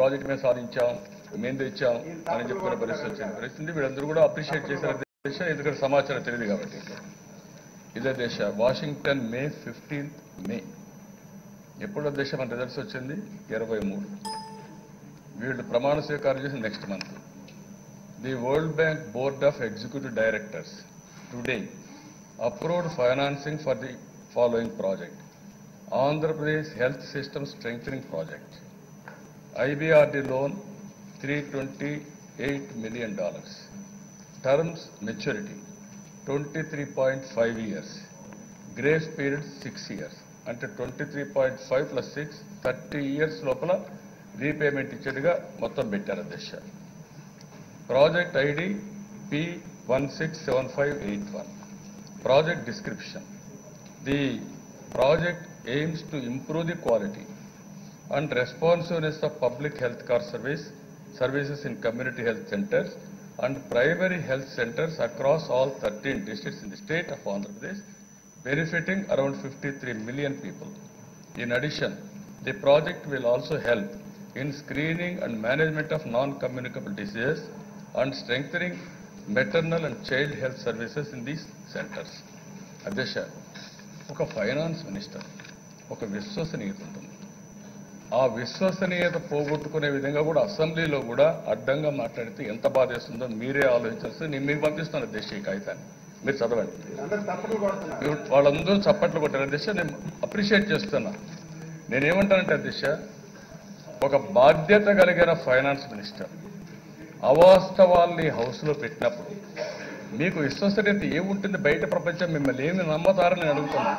Project మేము సాధించాం మేము తెచ్చాం అని చెప్పుకునే పరిస్థితి వచ్చింది పరిస్థితి వీళ్ళందరూ కూడా అప్రిషియేట్ చేశారు దేశ ఎందుకంటే సమాచారం తెలియదు కాబట్టి ఇదే దేశ వాషింగ్టన్ మే ఫిఫ్టీన్త్ మే ఎప్పుడు దేశ మన రిజల్ట్స్ వచ్చింది ఇరవై మూడు వీళ్ళు ప్రమాణ స్వీకారం చేసి next month the World Bank board of executive directors today approved financing for the following project Andhra Pradesh health system strengthening project IBRD loan three twenty eight million dollars terms maturity twenty three point five years grace period six years అంటే twenty three point five plus six thirty years లోపల repayment ఇచ్చేట్టుగా మొత్తం పెట్టారు అధ్యక్ష project ID P one six seven five eight one project description the project aims to improve the quality and responsiveness of public health care service, services in community health centers and primary health centers across all 13 districts in the state of Andhra Pradesh, benefiting around 53 million people. In addition, the project will also help in screening and management of non-communicable diseases and strengthening maternal and child health services in these centers. అధ్యక్ష ఒక finance minister ఒక విశ్వసనీయత ఉంటుంది ఆ విశ్వసనీయత పోగొట్టుకునే విధంగా కూడా అసెంబ్లీలో కూడా అడ్డంగా మాట్లాడితే ఎంత బాధేస్తుందో మీరే ఆలోచించాల్సి నేను మీకు పంపిస్తున్నాను అధ్యక్ష ఈ కాగితాన్ని మీరు చదవండి అందరు తప్పులు కొడుతున్నారు మీరు వాళ్ళందరూ చప్పట్లు కొట్టారు అధ్యక్ష నేను అప్రిషియేట్ చేస్తున్నా నేనేమంటానంటే అధ్యక్ష ఒక బాధ్యత కలిగిన ఫైనాన్స్ మినిస్టర్ అవాస్తవాల్ని హౌస్లో పెట్టినప్పుడు మీకు విశ్వసనీయత ఏముంటుంది బయట ప్రపంచం మిమ్మల్ని ఏమి నమ్మతారని నేను అడుగుతున్నాను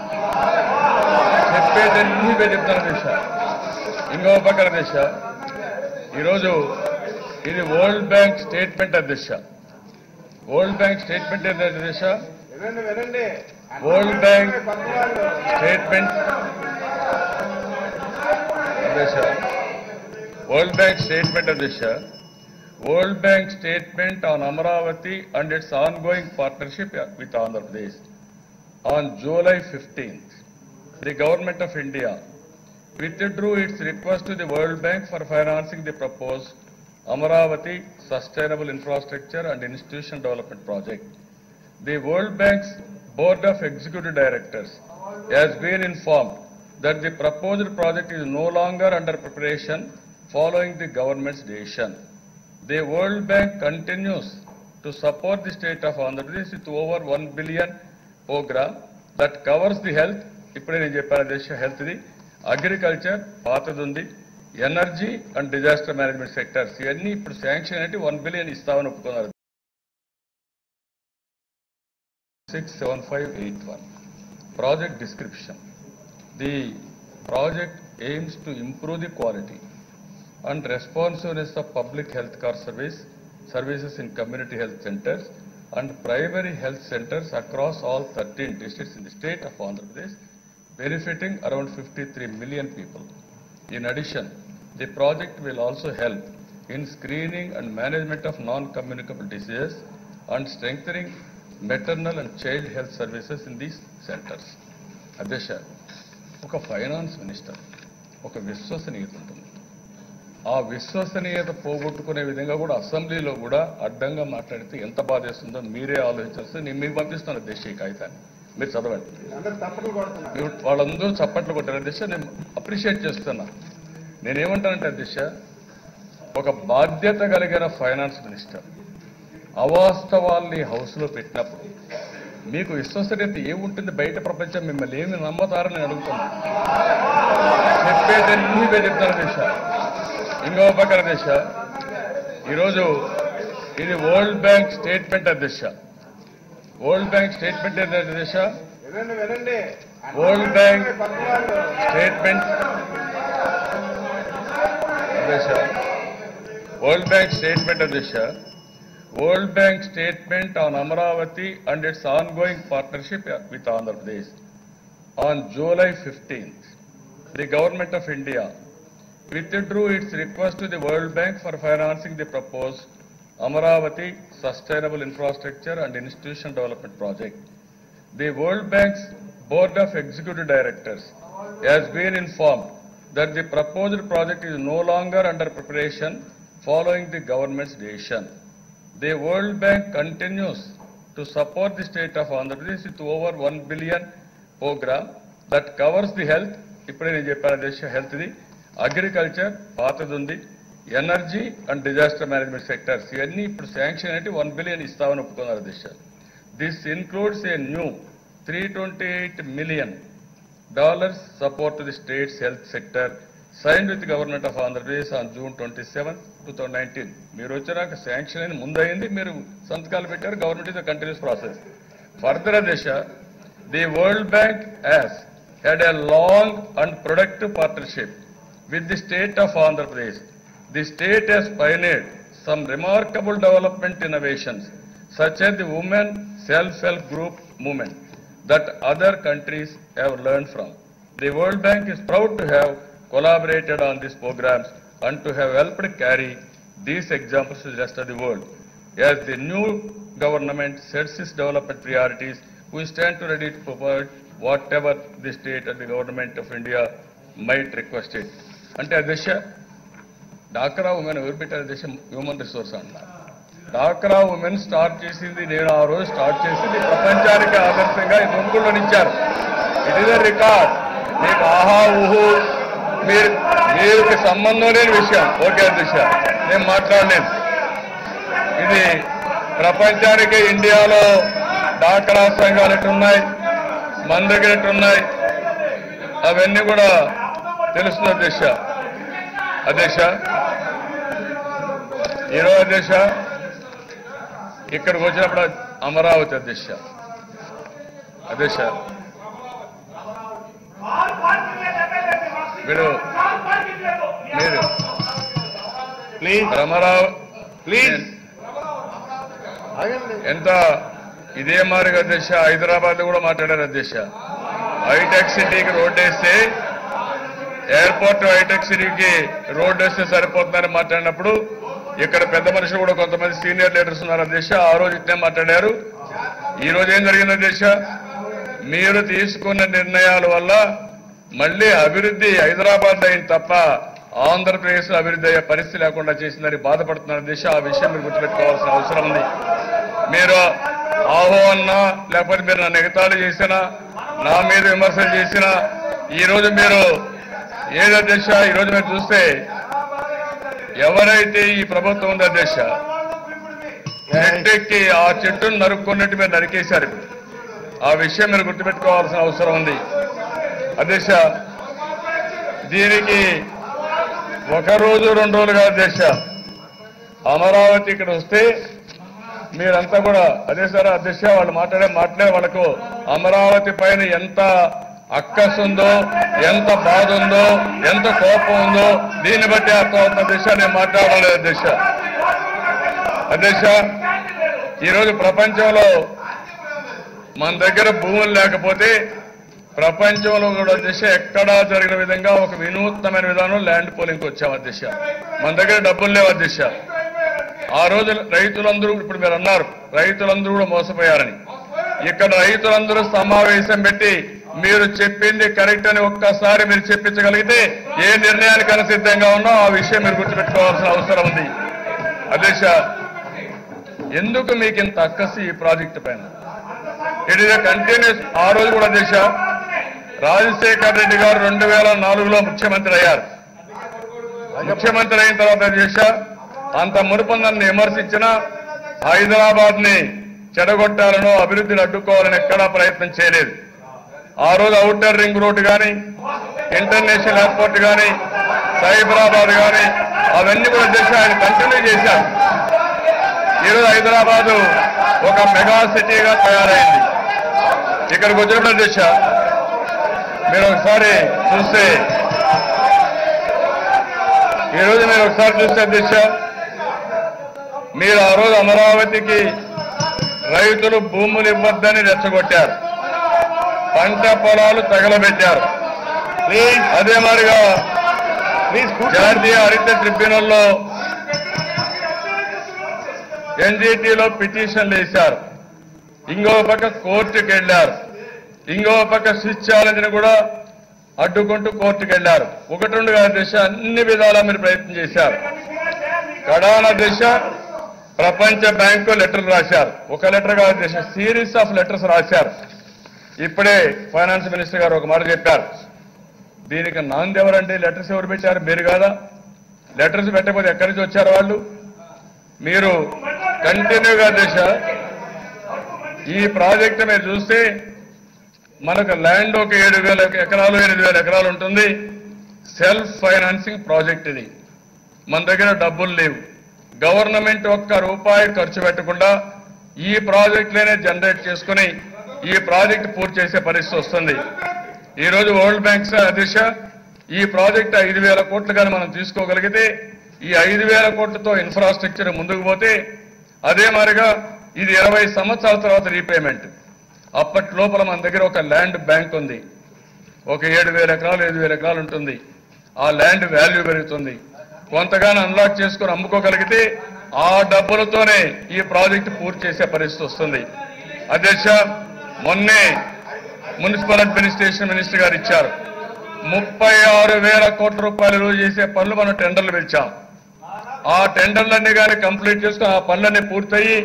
చెప్పేదన్నీ మీరు చెప్తారు దిశ ఇంకో పక్కన దిశ ఈరోజు ఇది వరల్డ్ బ్యాంక్ స్టేట్మెంట్ అధ్యక్ష వరల్డ్ బ్యాంక్ స్టేట్మెంట్ ఏంటంటే దిశ వినండి వినండి వరల్డ్ బ్యాంక్ కొత్త వాళ్ళు స్టేట్మెంట్ అధ్యక్ష వరల్డ్ బ్యాంక్ స్టేట్మెంట్ అధ్యక్ష World Bank statement on Amaravati and it's ongoing partnership with Andhra Pradesh on July fifteenth the government of India withdrew its request to the World Bank for financing the proposed Amaravati Sustainable Infrastructure and Institution Development Project. The World Bank's Board of Executive Directors has been informed that the proposed project is no longer under preparation following the government's decision. The World Bank continues to support the state of Andhra Pradesh with over 1 billion program that covers the health, ఇప్పుడే నేను చెప్పాను దేశ హెల్త్ది agriculture పాతది ఉంది energy and disaster management sectors ఇవన్నీ ఇప్పుడు sanction అంటే one billion ఇస్తామని ఒప్పుకున్నారు six seven five eight one project description the project aims to improve the quality and responsiveness of public health care service, services in community health centers and primary health centers across all 13 districts in the state of Andhra Pradesh, benefiting around 53 million people. In addition, the project will also help in screening and management of non-communicable diseases and strengthening maternal and child health services in these centers. అధ్యక్ష ఒక finance minister ఒక విశ్వసనీయత ఉంటుంది ఆ విశ్వసనీయత పోగొట్టుకునే విధంగా కూడా అసెంబ్లీలో కూడా అడ్డంగా మాట్లాడితే ఎంత బాధేస్తుందో మీరే ఆలోచించాల్సి నేను మీకు పంపిస్తున్నాను అధ్యక్ష ఈ కాగితాన్ని మీరు చదవండి అందరు తప్పులు కొడుతున్నారు మీరు వాళ్ళందరూ చప్పట్లు కొట్టారు అధ్యక్ష నేను అప్రిషియేట్ చేస్తున్నా నేనేమంటానంటే అధ్యక్ష ఒక బాధ్యత కలిగిన ఫైనాన్స్ మినిస్టర్ అవాస్తవాల్ని హౌస్లో పెట్టినప్పుడు మీకు విశ్వసనీయత ఏముంటుంది బయట ప్రపంచం మిమ్మల్ని ఏమి నమ్మతారని నేను అడుగుతున్నాను చెప్పేదన్నీ మీరు చెప్తారు దిశ ఇంకో పక్కన దిశ ఈరోజు ఇది వరల్డ్ బ్యాంక్ స్టేట్మెంట్ అధ్యక్ష వరల్డ్ బ్యాంక్ స్టేట్మెంట్ ఏంటంటే దిశ వినండి వినండి వరల్డ్ బ్యాంక్ కొత్త వాళ్ళు స్టేట్మెంట్ అధ్యక్ష వరల్డ్ బ్యాంక్ స్టేట్మెంట్ అధ్యక్ష World Bank statement on Amaravati and it's ongoing partnership with Andhra Pradesh on July fifteenth the government of India withdrew its request to the World Bank for financing the proposed Amaravati Sustainable Infrastructure and Institution Development Project. The World Bank's Board of Executive Directors has been informed that the proposed project is no longer under preparation following the government's decision. The World Bank continues to support the state of Andhra Pradesh with over 1 billion program that covers the health, ఇప్పుడే నేను చెప్పాను దేశ హెల్త్ది agriculture పాతది ఉంది energy and disaster management sectors ఇవన్నీ ఇప్పుడు sanction అంటే one billion ఇస్తామని ఒప్పుకున్నారు దేశ this includes a new three twenty eight million dollars support to the state's health sector signed with the government of Andhra Pradesh on June 27, 2019. మీరు వచ్చినాక sanction అయిన ముందు అయింది మీరు సంతకాలు పెట్టారు government is continues process further దిశ the World Bank has had a long and productive partnership with the state of Andhra Pradesh. The state has pioneered some remarkable development innovations such as the women self-help group movement that other countries have learned from. The World Bank is proud to have collaborated on these programs and to have helped carry these examples to the rest of the world. As the new government sets its development priorities, we stand to ready to provide whatever the state and the government of India might request it. అంటే ఆ దిశ డాక్రా women ఎవరు పెట్టారు దిశ human resource అంటారు డాక్రా women start చేసింది నేను ఆ రోజు start చేసింది ప్రపంచానికి ఆదర్శంగా ఈ దొంగుల్లో ఇచ్చారు ఇట్ ఇస్ రికార్డ్ మీకు ఆహా ఊహు మీరు మీకు సంబంధం లేని విషయం ఓకే అధ్యక్ష నేను మాట్లాడలేను ఇది ప్రపంచానికి ఇండియాలో డాక్రా సంఘాలు ఎట్టున్నాయి మన దగ్గర ఎట్టున్నాయి అవన్నీ కూడా తెలుస్తుంది అధ్యక్ష అధ్యక్ష ఈరోజు అధ్యక్ష ఇక్కడికి వచ్చినప్పుడు అమరావతి అధ్యక్ష అధ్యక్ష మీరు మీరు ప్లీజ్ అమరావతి ప్లీజ్ ఆగండి ఎంత ఇదే మాదిరిగా అధ్యక్ష హైదరాబాద్ కూడా మాట్లాడారు అధ్యక్ష హైటెక్ సిటీకి రోడ్ వేస్తే ఎయిర్పోర్ట్ హైటెక్ సిటీకి రోడ్ వేస్తే సరిపోతుందని మాట్లాడినప్పుడు ఇక్కడ పెద్ద మనుషులు కూడా కొంతమంది సీనియర్ లీడర్స్ ఉన్నారు అధ్యక్ష ఆ రోజు ఇట్లే మాట్లాడారు ఈ రోజు ఏం జరిగింది అధ్యక్ష మీరు తీసుకున్న నిర్ణయాల వల్ల మళ్ళీ అభివృద్ధి హైదరాబాద్ అయింది తప్ప ఆంధ్రప్రదేశ్ అభివృద్ధి అయ్యే పరిస్థితి లేకుండా చేసిందని బాధపడుతున్నారు అధ్యక్ష ఆ విషయం మీరు గుర్తుపెట్టుకోవాల్సిన అవసరం ఉంది మీరు ఆహో అన్నా లేకపోతే మీరు నన్ను ఎగతాళి చేసినా నా మీద విమర్శలు చేసినా ఈ రోజు మీరు ఏది అధ్యక్ష ఈ రోజు మీరు చూస్తే ఎవరైతే ఈ ప్రభుత్వం ఉందో అధ్యక్ష చెట్టెక్కి ఆ చెట్టును నరుక్కున్నట్టు మీరు నరికేశారు ఇప్పుడు ఆ విషయం మీరు గుర్తుపెట్టుకోవాల్సిన అవసరం ఉంది అధ్యక్ష దీనికి ఒక రోజు రెండు రోజులుగా అధ్యక్ష అమరావతి ఇక్కడ వస్తే మీరంతా కూడా అదే సార్ అధ్యక్ష వాళ్ళు మాట్లాడే మాట్లాడే వాళ్ళకు అమరావతి పైన ఎంత అక్కస్ ఉందో ఎంత బాధ ఉందో ఎంత కోపం ఉందో దీన్ని బట్టి అర్థమవుతున్న అధ్యక్ష నేను మాట్లాడలేదు అధ్యక్ష అధ్యక్ష ఈరోజు ప్రపంచంలో మన దగ్గర భూములు లేకపోతే ప్రపంచంలో కూడా దిశ ఎక్కడా జరిగిన విధంగా ఒక వినూత్నమైన విధానం ల్యాండ్ పోలింగ్కి వచ్చాం అధ్యక్ష మన దగ్గర డబ్బులు లేవు అధ్యక్ష ఆ రోజు రైతులందరూ ఇప్పుడు మీరు అన్నారు రైతులందరూ కూడా మోసపోయారని ఇక్కడ రైతులందరూ సమావేశం పెట్టి మీరు చెప్పింది కరెక్ట్ అని ఒక్కసారి మీరు చెప్పించగలిగితే ఏ నిర్ణయానికైనా సిద్ధంగా ఉన్నా ఆ విషయం మీరు గుర్తుపెట్టుకోవాల్సిన అవసరం ఉంది అధ్యక్ష ఎందుకు మీకు ఇంత అక్కసి ఈ ప్రాజెక్టు పైన ఇట్ ఇస్ కంటిన్యూస్ ఆ రోజు కూడా దిశ రాజశేఖర్ రెడ్డి గారు రెండు వేల నాలుగులో ముఖ్యమంత్రి అయ్యారు ముఖ్యమంత్రి అయిన తర్వాత దిశ అంత మునుపు నన్ను విమర్శించిన హైదరాబాద్ ని చెడగొట్టాలనో అభివృద్ధిని అడ్డుకోవాలని ఎక్కడా ప్రయత్నం చేయలేదు ఆ రోజు అవుటర్ రింగ్ రోడ్ కానీ ఇంటర్నేషనల్ ఎయిర్పోర్ట్ కానీ సైబరాబాద్ కానీ అవన్నీ కూడా దిశ ఆయన కంటిన్యూ చేశారు ఈరోజు హైదరాబాద్ ఒక మెగా సిటీగా తయారైంది ఇక్కడికి వచ్చినప్పుడు దిశ మీరు ఒకసారి చూస్తే ఈరోజు మీరు ఒకసారి చూస్తే దిశ మీరు ఆ రోజు అమరావతికి రైతులు భూములు ఇవ్వద్దని రెచ్చగొట్టారు పంట పొలాలు తగలబెట్టారు ప్లీజ్ అదే మాదిరిగా ప్లీజ్ జాతీయ హరిత ట్రిబ్యునల్లో ఎన్జిటిలో పిటిషన్లు వేశారు ఇంకో పక్క కోర్టుకు వెళ్ళారు ఇంకో పక్క స్విచ్ ఛాలెంజ్ ని కూడా అడ్డుకుంటూ కోర్టుకు వెళ్లారు ఒకటి రెండు కాదు దిశ అన్ని విధాలా మీరు ప్రయత్నం చేశారు కడాన దిశ ప్రపంచ బ్యాంకు లెటర్లు రాశారు ఒక లెటర్ కాదు దిశ సిరీస్ ఆఫ్ లెటర్స్ రాశారు ఇప్పుడే ఫైనాన్స్ మినిస్టర్ గారు ఒక మాట చెప్పారు దీనికి నాంది ఎవరండి లెటర్స్ ఎవరు పెట్టారు మీరు కాదా లెటర్స్ పెట్టకపోతే ఎక్కడి నుంచి వచ్చారు వాళ్ళు మీరు కంటిన్యూగా దిశ ఈ ప్రాజెక్ట్ మీరు చూస్తే మనకు ల్యాండ్ ఒక ఏడు వేల ఎకరాలు ఎనిమిది వేల ఎకరాలు ఉంటుంది సెల్ఫ్ ఫైనాన్సింగ్ ప్రాజెక్ట్ ఇది మన దగ్గర డబ్బులు లేవు గవర్నమెంట్ ఒక్క రూపాయి ఖర్చు పెట్టకుండా ఈ ప్రాజెక్టులోనే జనరేట్ చేసుకుని ఈ ప్రాజెక్ట్ పూర్తి చేసే పరిస్థితి వస్తుంది ఈ రోజు వరల్డ్ బ్యాంక్ దిశ ఈ ప్రాజెక్ట్ ఐదు వేల కోట్లు కానీ మనం తీసుకోగలిగితే ఈ ఐదు వేల కోట్లతో ఇన్ఫ్రాస్ట్రక్చర్ ముందుకు పోతే అదే మాదిరిగా ఇది ఇరవై సంవత్సరాల తర్వాత రీపేమెంట్ అప్పటి లోపల మన దగ్గర ఒక ల్యాండ్ బ్యాంక్ ఉంది ఒక ఏడు వేల ఎకరాలు ఐదు వేల ఎకరాలు ఉంటుంది ఆ ల్యాండ్ వాల్యూ పెరుగుతుంది కొంతగానో అన్లాక్ చేసుకుని అమ్ముకోగలిగితే ఆ డబ్బులతోనే ఈ ప్రాజెక్టు పూర్తి చేసే పరిస్థితి వస్తుంది అధ్యక్ష మొన్నే మున్సిపల్ అడ్మినిస్ట్రేషన్ మినిస్టర్ గారు ఇచ్చారు ముప్పై ఆరు వేల కోట్ల రూపాయలు విలువ చేసే పనులు మనం టెండర్లు పిలిచాం ఆ టెండర్లన్నీ కానీ కంప్లీట్ చేసుకుని ఆ పనులన్నీ పూర్తయి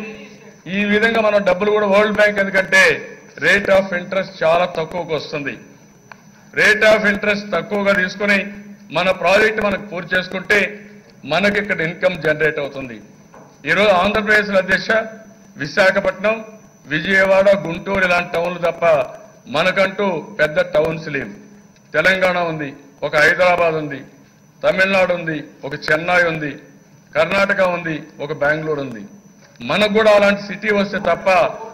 ఈ విధంగా మనం డబ్బులు కూడా వరల్డ్ బ్యాంక్ ఎందుకంటే రేట్ ఆఫ్ ఇంట్రెస్ట్ చాలా తక్కువకు వస్తుంది రేట్ ఆఫ్ ఇంట్రెస్ట్ తక్కువగా తీసుకుని మన ప్రాజెక్ట్ మనకు పూర్తి చేసుకుంటే మనకి ఇక్కడ ఇన్కమ్ జనరేట్ అవుతుంది ఈరోజు ఆంధ్రప్రదేశ్ అధ్యక్ష విశాఖపట్నం విజయవాడ గుంటూరు ఇలాంటి టౌన్లు తప్ప మనకంటూ పెద్ద టౌన్స్ లేవు తెలంగాణ ఉంది ఒక హైదరాబాద్ ఉంది తమిళనాడు ఉంది ఒక చెన్నై ఉంది కర్ణాటక ఉంది ఒక బెంగళూరు ఉంది మనకు కూడా అలాంటి సిటీ వస్తే తప్ప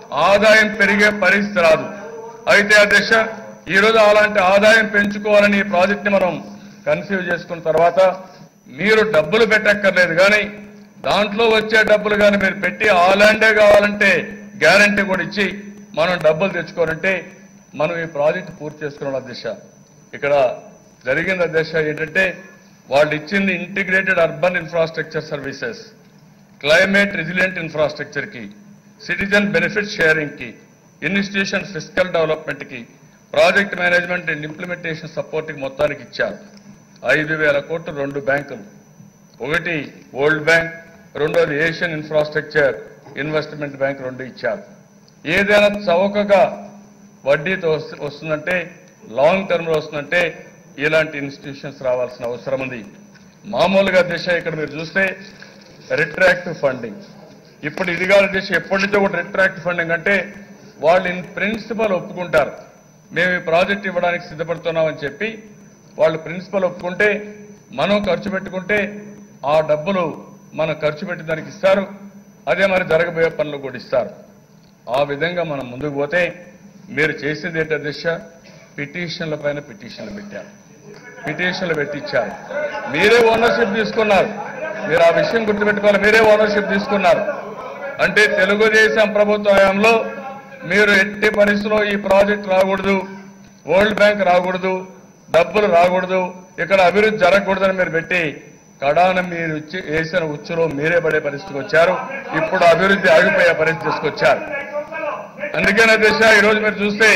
ఆదాయం పెరిగే పరిస్థితి రాదు అయితే అధ్యక్ష ఈరోజు అలాంటి ఆదాయం పెంచుకోవాలని ఈ ప్రాజెక్ట్ ని మనం కన్సీవ్ చేసుకున్న తర్వాత మీరు డబ్బులు పెట్టక్కర్లేదు కానీ దాంట్లో వచ్చే డబ్బులు కానీ మీరు పెట్టి ఆ ల్యాండే కావాలంటే గ్యారంటీ కూడా ఇచ్చి మనం డబ్బులు తెచ్చుకోవాలంటే మనం ఈ ప్రాజెక్ట్ పూర్తి చేసుకున్నాం అధ్యక్ష ఇక్కడ జరిగింది అధ్యక్ష ఏంటంటే వాళ్ళు ఇచ్చింది integrated urban infrastructure services climate resilient infrastructure కి సిటిజన్ బెనిఫిట్ షేరింగ్ కి ఇన్స్టిట్యూషన్ ఫిజికల్ డెవలప్మెంట్ కి project management and implementation support కి మొత్తానికి ఇచ్చారు ఐదు వేల కోట్లు రెండు బ్యాంకులు ఒకటి వరల్డ్ బ్యాంక్ రెండోది ఏషియన్ ఇన్ఫ్రాస్ట్రక్చర్ ఇన్వెస్ట్మెంట్ బ్యాంక్ రెండు ఇచ్చారు ఏదైనా చౌకగా వడ్డీతో వస్తు- వస్తుందంటే లాంగ్ టర్మ్ లో వస్తుందంటే ఇలాంటి ఇన్స్టిట్యూషన్స్ రావాల్సిన అవసరం ఉంది మామూలుగా దిశ ఇక్కడ మీరు చూస్తే రిట్రాక్టివ్ ఫండింగ్ ఇప్పుడు ఇది కాదు దిశ ఎప్పటి నుంచో కూడా రిట్రాక్టివ్ ఫండింగ్ అంటే వాళ్ళు ఇన్ ప్రిన్సిపల్ ఒప్పుకుంటారు మేము ఈ ప్రాజెక్ట్ ఇవ్వడానికి సిద్ధపడుతున్నామని చెప్పి వాళ్ళు ప్రిన్సిపల్ ఒప్పుకుంటే మనం ఖర్చు పెట్టుకుంటే ఆ డబ్బులు మనం ఖర్చు పెట్టి దానికి ఇస్తారు అదే మరి జరగబోయే పనులు కూడా ఇస్తారు ఆ విధంగా మనం ముందుకు పోతే మీరు చేసింది ఏంటో దిశ పిటిషన్ల పైన పిటిషన్లు పెట్టారు పిటిషన్లు పెట్టించారు మీరే ఓనర్షిప్ తీసుకున్నారు మీరు ఆ విషయం గుర్తుపెట్టుకోవాలి మీరే ఓనర్షిప్ తీసుకున్నారు అంటే తెలుగుదేశం ప్రభుత్వ హయాంలో మీరు ఎట్టి పరిస్థితిలో ఈ ప్రాజెక్ట్ రాకూడదు వరల్డ్ బ్యాంక్ రాకూడదు డబ్బులు రాకూడదు ఇక్కడ అభివృద్ధి జరగకూడదని మీరు పెట్టి కడాన మీరు ఇచ్చి వేసిన ఉచ్చులో మీరే పడే పరిస్థితికి వచ్చారు ఇప్పుడు అభివృద్ధి ఆగిపోయే పరిస్థితి తీసుకొచ్చారు అందుకనే దిశ ఈరోజు మీరు చూస్తే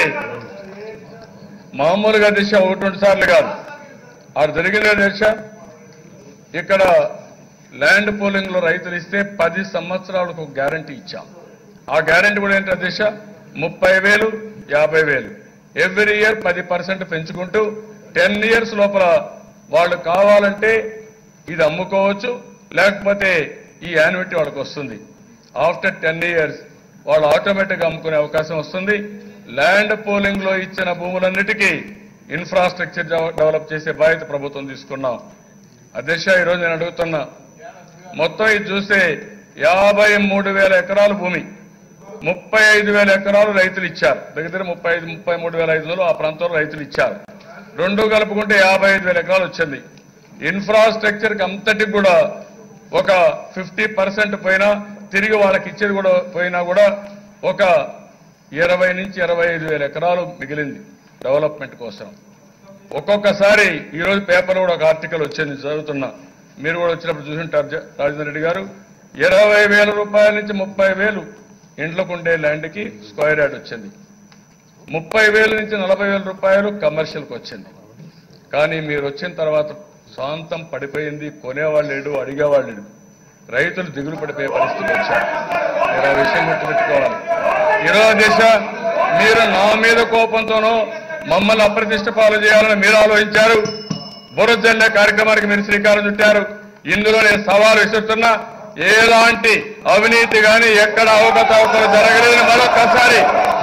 మామూలుగా దిశ ఒకటి రెండు సార్లు కాదు ఆడు జరిగిందే దిశ ఇక్కడ ల్యాండ్ పోలింగ్ లో రైతులు ఇస్తే పది సంవత్సరాలకు ఒక గ్యారంటీ ఇచ్చాం ఆ గ్యారంటీ కూడా ఏంటో దిశ ముప్పై వేలు యాభై వేలు ఎవ్రీ ఇయర్ పది పర్సెంట్ పెంచుకుంటూ టెన్ ఇయర్స్ లోపల వాళ్ళు కావాలంటే ఇది అమ్ముకోవచ్చు లేకపోతే ఈ యాన్యుటీ వాళ్ళకి వస్తుంది ఆఫ్టర్ టెన్ ఇయర్స్ వాళ్ళు ఆటోమేటిక్గా అమ్ముకునే అవకాశం వస్తుంది ల్యాండ్ పోలింగ్ లో ఇచ్చిన భూములన్నిటికీ ఇన్ఫ్రాస్ట్రక్చర్ డెవలప్ చేసే బాధ్యత ప్రభుత్వం తీసుకున్నాం అధ్యక్ష ఈరోజు నేను అడుగుతున్నా మొత్తం ఇది చూస్తే యాభై మూడు వేల ఎకరాల భూమి ముప్పై ఐదు వేల ఎకరాలు రైతులు ఇచ్చారు దగ్గర దగ్గర ముప్పై ఐదు ముప్పై మూడు వేల ఐదు వందలు ఆ ప్రాంతంలో రైతులు ఇచ్చారు రెండు కలుపుకుంటే యాభై ఐదు వేల ఎకరాలు వచ్చింది ఇన్ఫ్రాస్ట్రక్చర్ కి అంతటికి కూడా ఒక ఫిఫ్టీ పర్సెంట్ పోయినా తిరిగి వాళ్ళకి ఇచ్చేది కూడా పోయినా కూడా ఒక ఇరవై నుంచి ఇరవై ఐదు వేల ఎకరాలు మిగిలింది డెవలప్మెంట్ కోసం ఒక్కొక్కసారి ఈ రోజు పేపర్లో కూడా ఒక ఆర్టికల్ వచ్చింది చదువుతున్నా మీరు కూడా వచ్చినప్పుడు చూసింటారు జ- రాజేంద్ర రెడ్డి గారు ఇరవై వేల రూపాయల నుంచి ముప్పై వేలు ఇంట్లోకి ఉండే ల్యాండ్కి స్క్వేర్ యార్డ్ వచ్చింది ముప్పై వేల నుంచి నలభై వేల రూపాయలు కమర్షియల్కి వచ్చింది కానీ మీరు వచ్చిన తర్వాత శాంతం పడిపోయింది కొనేవాళ్ళు లేడు అడిగేవాళ్ళు లేడు రైతులు దిగులు పడిపోయే పరిస్థితి వచ్చారు మీరు ఆ విషయం గుర్తుపెట్టుకోవాలి ఈరోజు దిశ మీరు నా మీద కోపంతోనో మమ్మల్ని అప్రతిష్ట పాలు చేయాలని మీరు ఆలోచించారు బురజల్లే కార్యక్రమానికి మీరు శ్రీకారం చుట్టారు ఇందులో నేను సవాలు విసురుతున్నా ఎలాంటి అవినీతి గాని ఎక్కడ అవకతవకలు జరగలేదని మరొకసారి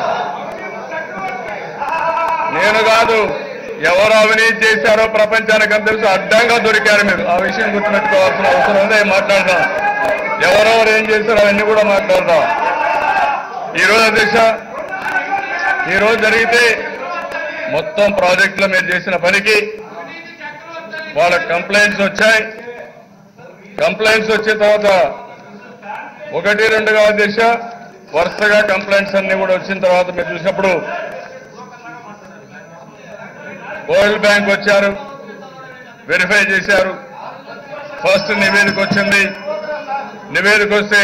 నేను కాదు ఎవరు అవినీతి చేశారో ప్రపంచానికి అంత తెలుసు అడ్డంగా దొరికారు మీరు ఆ విషయం గుర్తుపెట్టుకోవాల్సిన అవసరం ఉంది అవి మాట్లాడదాం ఎవరెవరు ఏం చేశారో అవన్నీ కూడా మాట్లాడదాం ఈరోజు అధ్యక్ష ఈరోజు జరిగితే మొత్తం ప్రాజెక్టులో మీరు చేసిన పనికి వాళ్ళ కంప్లైంట్స్ వచ్చాయి కంప్లైంట్స్ వచ్చిన తర్వాత ఒకటి రెండుగా అధ్యక్ష వరుసగా కంప్లైంట్స్ అన్ని కూడా వచ్చిన తర్వాత మీరు చూసినప్పుడు వరల్డ్ బ్యాంక్ వచ్చారు వెరిఫై చేశారు ఫస్ట్ నివేదిక వచ్చింది నివేదిక వస్తే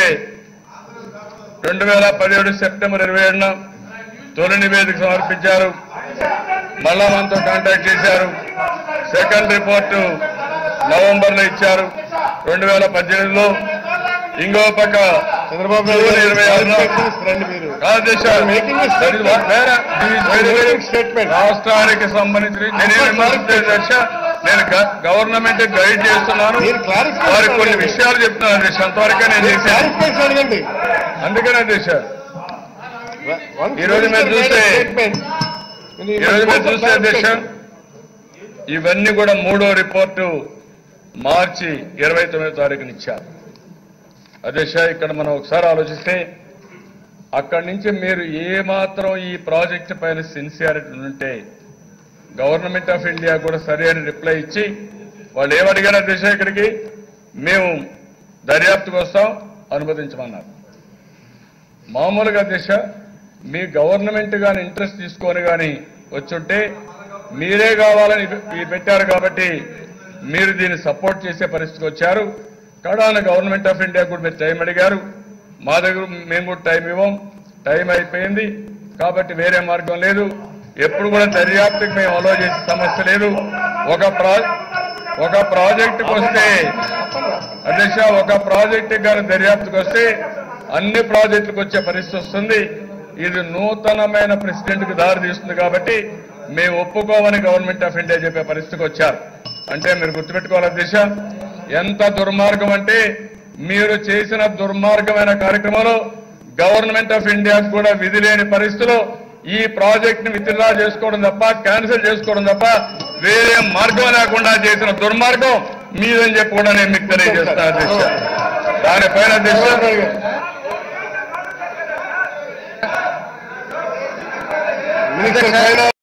రెండు వేల పదిహేడు సెప్టెంబర్ ఇరవై ఏడున తొలి నివేదిక సమర్పించారు మళ్ళా మనతో కాంటాక్ట్ చేశారు సెకండ్ రిపోర్టు నవంబర్ లో ఇచ్చారు రెండు వేల పద్దెనిమిదిలో ఇంకో పక్క చంద్రబాబు జూన్ ఇరవై ఆరున రండి మీరు కాదు దేశ Making a That is what- వేరే- this is very, very Making statement. రాష్ట్రానికి సంబంధించి నేనే విమర్శించలేదు దశ నేను గవర్నమెంట్ గైడ్ చేస్తున్నాను మీరు clarification వారికి కొన్ని అడగండి. విషయాలు చెప్తున్నాను దేశ అంతవరకే నేను చేశాను క్లారిఫికేషన్ అడగండి అందుకనే దేశ Once ఈ రోజు మీరు minister made a చూస్తే- statement, you ఈ రోజు must మీరు go for చూస్తే దేశ clarification. ఇవన్నీ కూడా మూడో రిపోర్టు మార్చి ఇరవై తొమ్మిదో తారీఖున ఇచ్చారు అధ్యక్ష ఇక్కడ మనం ఒకసారి ఆలోచిస్తే అక్కడి నుంచి మీరు ఏ మాత్రం ఈ ప్రాజెక్టు పైన సిన్సియారిటీ ఉంటే గవర్నమెంట్ ఆఫ్ ఇండియా కూడా సరైన రిప్లై ఇచ్చి వాళ్ళు ఏమడిగారు అధ్యక్ష ఇక్కడికి మేము దర్యాప్తుకు వస్తాం అనుమతించమన్నారు మామూలుగా దిశ మీ గవర్నమెంట్ గాని ఇంట్రెస్ట్ తీసుకొని గాని వచ్చుంటే మీరే కావాలని ఈ పెట్టారు కాబట్టి మీరు దీన్ని సపోర్ట్ చేసే పరిస్థితికి వచ్చారు కడాన గవర్నమెంట్ ఆఫ్ ఇండియా కూడా మీరు టైం అడిగారు మా దగ్గర మేము కూడా టైం ఇవ్వం టైం అయిపోయింది కాబట్టి వేరే మార్గం లేదు ఎప్పుడు కూడా దర్యాప్తుకి మేము అలో చేసే సమస్య లేదు ఒక ప్రా ఒక ప్రాజెక్టుకు వస్తే అధ్యక్ష ఒక ప్రాజెక్టు గారి దర్యాప్తుకు వస్తే అన్ని ప్రాజెక్టులకు వచ్చే పరిస్థితి వస్తుంది ఇది నూతనమైన ప్రెసిడెంట్ కు దారి తీస్తుంది కాబట్టి మేము ఒప్పుకోమని గవర్నమెంట్ ఆఫ్ ఇండియా చెప్పే పరిస్థితికి వచ్చారు అంటే మీరు గుర్తుపెట్టుకోవాలి అధ్యక్ష ఎంత దుర్మార్గం అంటే మీరు చేసిన దుర్మార్గమైన కార్యక్రమంలో గవర్నమెంట్ ఆఫ్ ఇండియాకు కూడా విధి లేని పరిస్థితిలో ఈ ప్రాజెక్ట్ ని విత్డ్రా చేసుకోవడం తప్ప క్యాన్సిల్ చేసుకోవడం తప్ప వేరే మార్గం లేకుండా చేసిన దుర్మార్గం మీదని చెప్పి కూడా నేను మీకు తెలియజేస్తాను అధ్యక్ష దానిపైన అధ్యక్ష మినిస్టర్